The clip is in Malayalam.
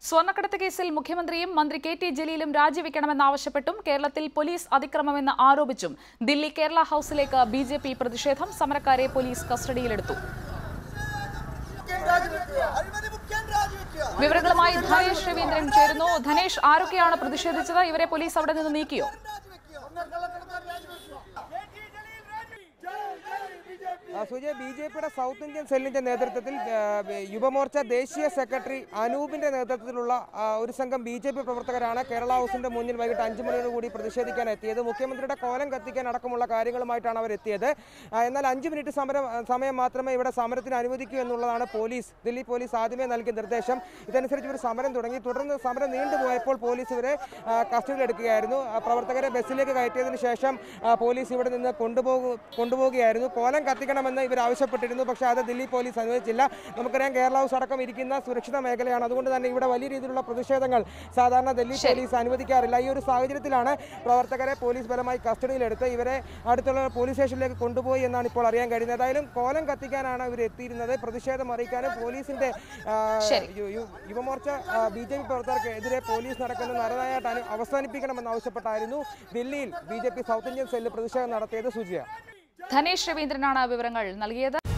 സ്വർണ്ണക്കടത്ത് കേസിൽ മുഖ്യമന്ത്രിയും മന്ത്രി കെ ടി ജലീലും രാജിവെക്കണമെന്നാവശ്യപ്പെട്ടും കേരളത്തിൽ പോലീസ് അതിക്രമമെന്ന് ആരോപിച്ചും ദില്ലി കേരള ഹൌസിലേക്ക് ബി ജെ പി പ്രതിഷേധം സമരക്കാരെ പോലീസ് കസ്റ്റഡിയിലെടുത്തു വിവരങ്ങളുമായി ധനേഷ് രവീന്ദ്രൻ ചേരുന്നു ധനേഷ് ആരൊക്കെയാണ് പ്രതിഷേധിച്ചത് ഇവരെ പോലീസ് അവിടെ നിന്ന് നീക്കിയോ ആ, സുജയ് ബി ജെ പിയുടെ സൗത്ത് ഇന്ത്യൻ സെല്ലിന്റെ നേതൃത്വത്തിൽ ആ, യുവമോർച്ച ദേശീയ സെക്രട്ടറി അനൂപിന്റെ നേതൃത്വത്തിലുള്ള ആ, ഒരു സംഘം ബി ജെ പി പ്രവർത്തകരാണ് കേരള ഹൗസിന്റെ മുന്നിൽ വൈകിട്ട് അഞ്ചു മണിയോട് കൂടി പ്രതിഷേധിക്കാൻ എത്തിയത് മുഖ്യമന്ത്രിയുടെ കോലം കത്തിക്കാൻ അടക്കമുള്ള കാര്യങ്ങളുമായിട്ടാണ് അവർ എത്തിയത് ആ, എന്നാൽ അഞ്ച് മിനിറ്റ് സമരം സമയം മാത്രമേ ഇവിടെ സമരത്തിന് അനുവദിക്കൂ എന്നുള്ളതാണ് പോലീസ് ദില്ലി പോലീസ് ആദ്യമേ നൽകിയ നിർദ്ദേശം ഇതനുസരിച്ച് ഇവർ സമരം തുടങ്ങി തുടർന്ന് സമരം നീണ്ടുപോയപ്പോൾ പോലീസ് ഇവരെ ആ, കസ്റ്റഡിയിലെടുക്കുകയായിരുന്നു ആ, പ്രവർത്തകരെ ബസ്സിലേക്ക് കയറ്റിയതിനു ശേഷം ആ, പോലീസ് ഇവിടെ നിന്ന് കൊണ്ടുപോകു കൊണ്ടുപോവുകയായിരുന്നു കോലം കത്തിക്കണമെന്ന് ഇവർ ആവശ്യപ്പെട്ടിരുന്നു പക്ഷേ അത് ദില്ലി പോലീസ് അനുവദിച്ചില്ല നമുക്കറിയാം കേരള ഹൗസ് അടക്കം ഇരിക്കുന്ന സുരക്ഷിത മേഖലയാണ് അതുകൊണ്ട് തന്നെ ഇവിടെ വലിയ രീതിയിലുള്ള പ്രതിഷേധങ്ങൾ സാധാരണ ദില്ലി പോലീസ് അനുവദിക്കാറില്ല ഈ ഒരു സാഹചര്യത്തിലാണ് പ്രവർത്തകരെ പോലീസ് ബലമായി കസ്റ്റഡിയിലെടുത്ത് ഇവരെ അടുത്തുള്ള പോലീസ് സ്റ്റേഷനിലേക്ക് കൊണ്ടുപോയി എന്നാണ് ഇപ്പോൾ അറിയാൻ കഴിയുന്നത് ഏതായാലും കോലം കത്തിക്കാനാണ് ഇവർ എത്തിയിരുന്നത് പ്രതിഷേധം അറിയിക്കാനും പോലീസിന്റെ ആ, ശരി. യു- യു- യുവമോർച്ച ബി ജെ പി പ്രവർത്തകർക്കെതിരെ പോലീസ് നടക്കുന്ന നരനായാട്ട് അനു- അവസാനിപ്പിക്കണമെന്ന് ആവശ്യപ്പെട്ടായിരുന്നു ദില്ലിയിൽ B J P south Indian cell പ്രതിഷേധം നടത്തിയത് സുജിയ ധനേഷ് രവീന്ദ്രനാണ് വിവരങ്ങൾ നൽകിയത്